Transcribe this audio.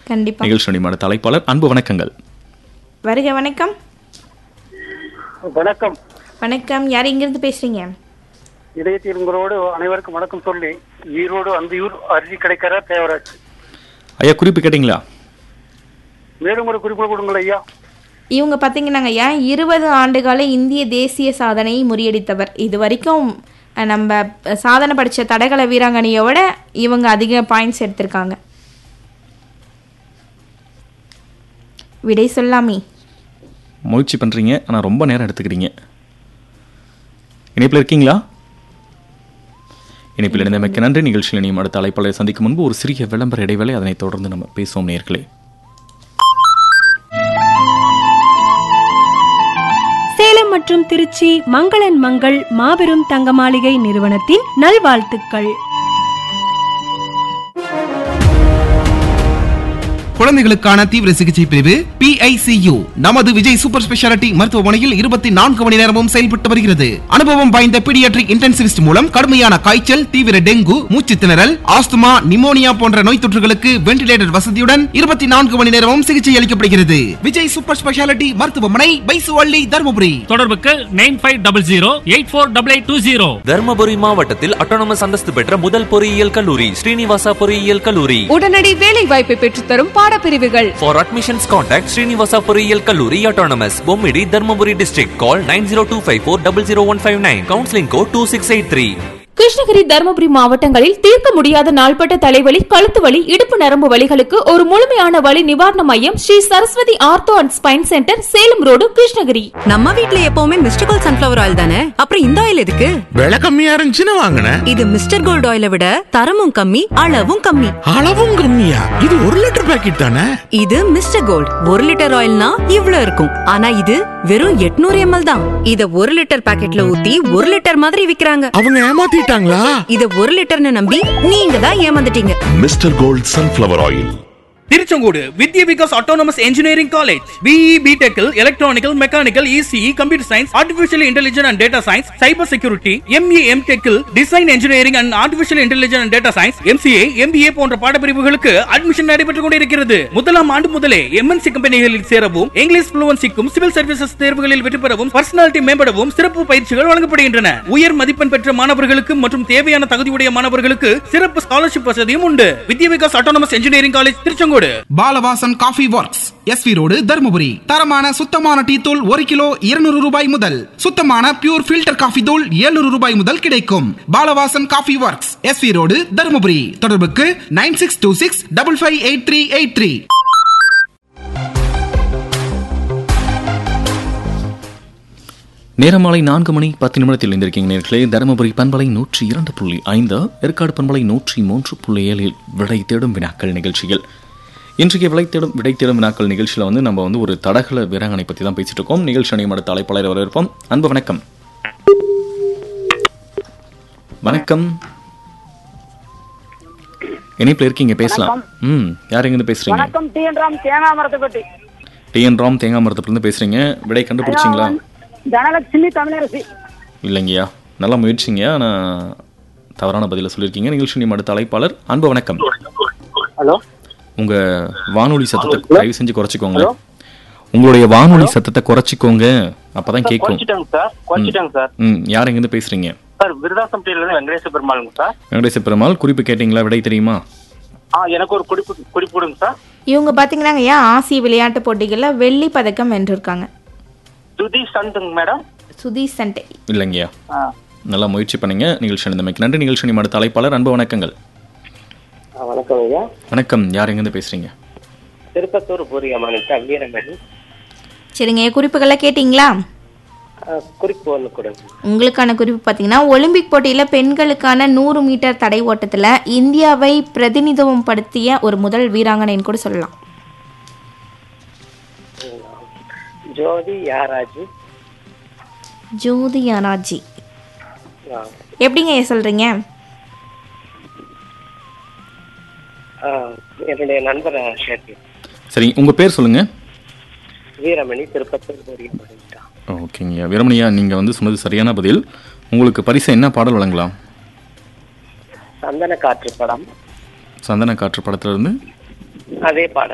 கண்டிப்பா நிகழ்ச்சி மாட தலைப்பாளர் அன்பு வணக்கங்கள் வருக வணக்கம் வணக்கம் வணக்கம் யார் இங்கிருந்து பேசுறீங்க இதயத்தீர்ங்களோடு அனைவருக்கும் வணக்கம் சொல்லி ஈரோடு அந்தியூர் அருகி கிடைக்கிற தேவராஜ் ஐயா குறிப்பு கேட்டிங்களா மேலும் ஒரு குறிப்பு கொடுங்கள் ஐயா இவங்க பார்த்தீங்கன்னாங்க ஐயா இருபது ஆண்டுகால இந்திய தேசிய சாதனையை முறியடித்தவர் இது வரைக்கும் அஹ், நம்ம அஹ், சாதனை படித்த தடகள வீராங்கனையோட இவங்க அதிக பாயிண்ட்ஸ் எடுத்திருக்காங்க விடை சொல்லாமே முயற்சி பண்ணுறீங்க ஆனால் ரொம்ப நேரம் எடுத்துக்கிறீங்க இணைப்பில் இருக்கீங்களா இணைப்பில் இணைந்தமைக்கு நன்றி நிகழ்ச்சியில் இணையும் அடுத்த அழைப்பாளரை சந்திக்கும் முன்பு ஒரு சிறிய விளம்பர இடைவேளை அதனைத் தொடர்ந்து நம்ம பேசுவோம் நேர்களே சேலம் மற்றும் திருச்சி மங்களன் மங்கள் மாபெரும் தங்க மாளிகை நிறுவனத்தின் நல்வாழ்த்துக்கள் குழந்தைகளுக்கான தீவிர சிகிச்சை பிரிவு PICU நமது விஜய் சூப்பர் ஸ்பெஷாலிட்டி மருத்துவமனையில் இருபத்தி நான்கு மணி நேரமும் செயல்பட்டு வருகிறது அனுபவம் வாய்ந்த பீடியாட்ரிக் இன்டென்சிவிஸ்ட் மூலம் கடுமையான காய்ச்சல் தீவிர டெங்கு மூச்சு திணறல் ஆஸ்துமா நிமோனியா போன்ற நோய் தொற்றுகளுக்கு வென்டிலேட்டர் வசதியுடன் இருபத்தி நான்கு மணி நேரமும் சிகிச்சை அளிக்கப்படுகிறது விஜய் சூப்பர் ஸ்பெஷாலிட்டி மருத்துவமனை பைசுவள்ளி தருமபுரி தொடர்புக்கு nine five double zero eight four double eight two zero Dharmapuri மாவட்டத்தில் அட்டானமஸ் அந்தஸ்து பெற்ற முதல் பொறியியல் கல்லூரி ஸ்ரீனிவாசா பொறியியல் கல்லூரி உடனடி வேலை வாய்ப்பை பெற்றுத்தரும் பாடப்பிரிவுகள் ஃபார் அட்மிஷன்ஸ் கான்டாக்ட் ஸ்ரீனிவாசா பொறியியல் கல்லூரி autonomous Bommidi Dharmapuri district call nine zero two five four double zero one five nine counselling code two six eight three Krishnagiri Dharmapuri மாவட்டங்களில் தீர்க்க முடியாத நாள்பட்ட தலைவலி கழுத்து வலி இடுப்பு நரம்பு வலிகளுக்கு ஒரு முழுமையான வலி நிவாரண மையம் Sri Saraswathi ortho and spine centre Salem road Krishnagiri நம்ம வீட்ல எப்பவுமே மிஸ்டர் கோல்ட் சன்ஃபிளவர் ஆயில் தானே அப்புறம் இந்த ஆயில் எதுக்கு விலை கம்மியா இருந்துச்சுன்னு வாங்கினேன் இது மிஸ்டர் கோல்ட் ஆயிலை விட தரமும் கம்மி அளவும் கம்மி அளவும் கம்மியா இது ஒரு லிட்டர் பாக்கெட் தானே இது மிஸ்டர் கோல்ட் ஒரு லிட்டர் ஆயில்னா இவ்ளோ இருக்கும் ஆனா இது வெறும் 800 எம்எல் தான் இத ஒரு லிட்டர் பாக்கெட்ல ஊத்தி ஒரு லிட்டர் மாதிரி விக்கிறாங்க அவங்க ஏமாத்திட்டாங்களா இத ஒரு லிட்டர்னு நம்பி நீங்க தான் ஏமாந்துட்டீங்க mister gold sunflower oil Tiruchengode Vidya Vikas autonomous engineering college BE பிடெக்கில் electronical mechanical ECE computer science artificial intelligence and data science cyber security ME M டெக்கில் design engineering and artificial intelligence and data science MCA MBA போன்ற பாடப்பிரிவுகளுக்கு admission நடைபெற்றுக் கொண்டிருக்கிறது முதலாம் ஆண்டு முதலே MNC கம்பெனிகளில் சேரவும் இங்கிலீஷ் புளுவன்சிக்கும் சிவில் சர்வீசஸ் தேர்வுகளில் வெற்றி பெறவும் பர்சனாலிட்டி மேம்படவும் சிறப்பு பயிற்சிகள் வழங்கப்படுகின்றன உயர் மதிப்பெண் பெற்ற மாணவர்களுக்கு மற்றும் தேவையான தகுதியுடைய மாணவர்களுக்கு சிறப்பு ஸ்காலர்ஷிப் வசதியும் உண்டு Vidya Vikas autonomous engineering college Tiruchengode Balavasan coffee works SV road Dharmapuri தரமான சுத்தமான டீ தூள் ஒரு கிலோ இருநூறு ரூபாய் முதல் சுத்தமான பியூர் ஃபில்டர் காஃபி தூள் 700 ரூபாய் முதல் கிடைக்கும் Balavasan coffee works SV road Dharmapuri தொடர்புக்கு nine six two six double five eight three eight three நேரம் மாலை நான்கு மணி பத்து நிமிடத்தில் இருந்திருக்கீங்க நேர்களே தருமபுரி பண்பலை நூற்றி இரண்டு புள்ளி ஐந்து ஏற்காடு பண்பலை நூற்றி மூன்று புள்ளி ஏழில் விடை தேடும் வினாக்கள் நிகழ்ச்சிகள் இன்றைக்கு விடை தேடும் விடை தேடும் வினாக்கள் நிகழ்ச்சியில் வந்து நம்ம வந்து ஒரு தடகள வீராங்கனை பற்றி தான் பேசிட்டு இருக்கோம் நிகழ்ச்சி அணியும் அடுத்த அழைப்பாளர் வரவேற்போம் அன்பு வணக்கம் வணக்கம் இணைப்பில் இருக்கீங்க பேசலாம் ம் யார் எங்கேருந்து பேசுறீங்க வணக்கம் டி என் ராம் தேங்காய் மரத்துப்பட்டி டிஎன் ராம் தேங்காய் மரத்துலேருந்து பேசுறீங்க விடை கண்டுபிடிச்சிங்களா தனலட்சுமி தமிழரசி இல்லைங்கய்யா நல்லா முயற்சிங்க ஆனால் தவறான பதிலை சொல்லியிருக்கீங்க நிகழ்ச்சி நீ அடுத்த அழைப்பாளர் அன்பு வணக்கம் ஹலோ உங்க வானொலி சத்தத்தை தயவு செஞ்சு குறைச்சிக்கோங்க உங்களுடைய வானொலி சத்தத்தை குறைச்சிக்கோங்க அப்பதான் கேட்கும் குறைச்சிட்டாங்க சார் குறைச்சிட்டாங்க சார் ம் யார் எங்கேருந்து பேசுறீங்க சார் விருதாசம்பட்டியில இருந்து வெங்கடேச பெருமாளுங்க சார் வெங்கடேச பெருமாள் குறிப்பு கேட்டீங்களா விடை தெரியுமா ஆ எனக்கு ஒரு குறிப்பு குறிப்பு கொடுங்க சார் இவங்க பார்த்தீங்கன்னாங்க ஐயா ஆசிய விளையாட்டு போட்டிகளில் வெள்ளி பதக்கம் வென்றிருக்காங்க சுதி சந்துங்க மேடம் சுதீஷ் சண்டே இல்லைங்கய்யா ஆ. நல்லா முயற்சி பண்ணீங்க நிகழ்ச்சி அணிந்தமைக்கு நன்றி நிகழ்ச்சி நீ அடுத்த அழைப்பாளர் அன்பு வணக்கங்கள் வணக்கம் ஐயா வணக்கம் யார் எங்கேருந்து பேசுறீங்க திருப்பத்தூர் பூரியம்மன் வீரமணி சரிங்க குறிப்புகளை கேட்டிங்களா குறிப்பு ஒன்று கொடுங்க உங்களுக்கான குறிப்பு பார்த்தீங்கன்னா ஒலிம்பிக் போட்டியில் பெண்களுக்கான நூறு மீட்டர் தடை ஓட்டத்தில் இந்தியாவை பிரதிநிதித்துவம் படுத்திய ஒரு முதல் வீராங்கனைன்னு கூட சொல்லலாம் ஜோதி யாராஜி ஜோதி அனாஜி எப்படிங்க சொல்றீங்க என்னுடைய நண்பரை சேர்த்து சரி உங்க பேர் சொல்லுங்க வீரமணி திருப்பத்தூர் பூரியம்மன் ஓகேங்கய்யா வீரமணியா நீங்க வந்து சொன்னது சரியான பதில் உங்களுக்கு பரிசு என்ன பாடல் வழங்கலாம் சந்தன காற்று படம் சந்தன காற்று படத்துல இருந்து அதே பாடல்